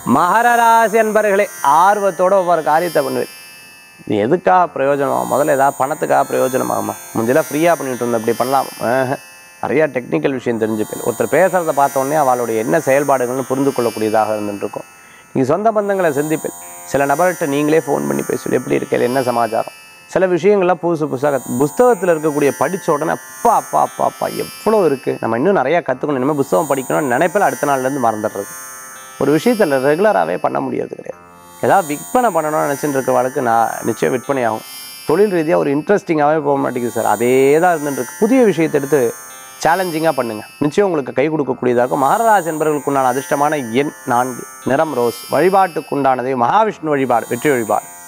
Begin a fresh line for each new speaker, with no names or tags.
மகர ராசி அன்பர்களே ஆர்வத்தோட ஒவ்வொரு காரியத்தை பண்ணுவேன் இது எதுக்காக பிரயோஜனமா முதல்ல ஏதாவது பணத்துக்காக பிரயோஜனமாகுமா முந்தியெல்லாம் ஃப்ரீயாக பண்ணிட்டு இருந்தோம் இப்படி பண்ணலாம் ஆஹ். நிறையா டெக்னிக்கல் விஷயம் தெரிஞ்சுப்பேன் ஒருத்தர் பேசுகிறத பார்த்த உடனே அவளுடைய என்ன செயல்பாடுகள்னு புரிந்து கொள்ளக்கூடியதாக இருந்துருக்கும் நீங்கள் சொந்த பந்தங்களை சந்திப்பேன் சில நபர்கிட்ட நீங்களே ஃபோன் பண்ணி பேசுவீங்க எப்படி இருக்கு என்ன சமாச்சாரம் சில விஷயங்கள்லாம் புதுசு புதுசாக கத்து புஸ்தகத்தில் இருக்கக்கூடிய படித்த உடனே அப்பா அப்பா அப்பா அப்பா எவ்வளோ இருக்குது நம்ம இன்னும் நிறையா கற்றுக்கணும் இனிமேல் புஸ்தகம் படிக்கணும்னு நினைப்பில் அடுத்த நாள்லேருந்து மறந்துடுறது ஒரு விஷயத்தில் ரெகுலராகவே பண்ண முடியாது கிடையாது ஏதாவது விற்பனை பண்ணணும்னு நினச்சிட்டு இருக்கிறவளுக்கு நான் நிச்சயம் விற்பனை ஆகும் தொழில் ரீதியாக ஒரு இன்ட்ரெஸ்டிங்காகவே போக மாட்டேங்குது சார் அதே தான் இருந்துட்டு இருக்கு புதிய விஷயத்தை எடுத்து சேலஞ்சிங்காக பண்ணுங்கள் நிச்சயம் உங்களுக்கு கை கொடுக்கக்கூடியதாக இருக்கும் மகாராஜ் என்பவர்களுக்குண்டான அதிர்ஷ்டமான எண் நான்கு நிறம் ரோஸ் வழிபாட்டுக்குண்டானதே மகாவிஷ்ணு வழிபாடு வெற்றி வழிபாடு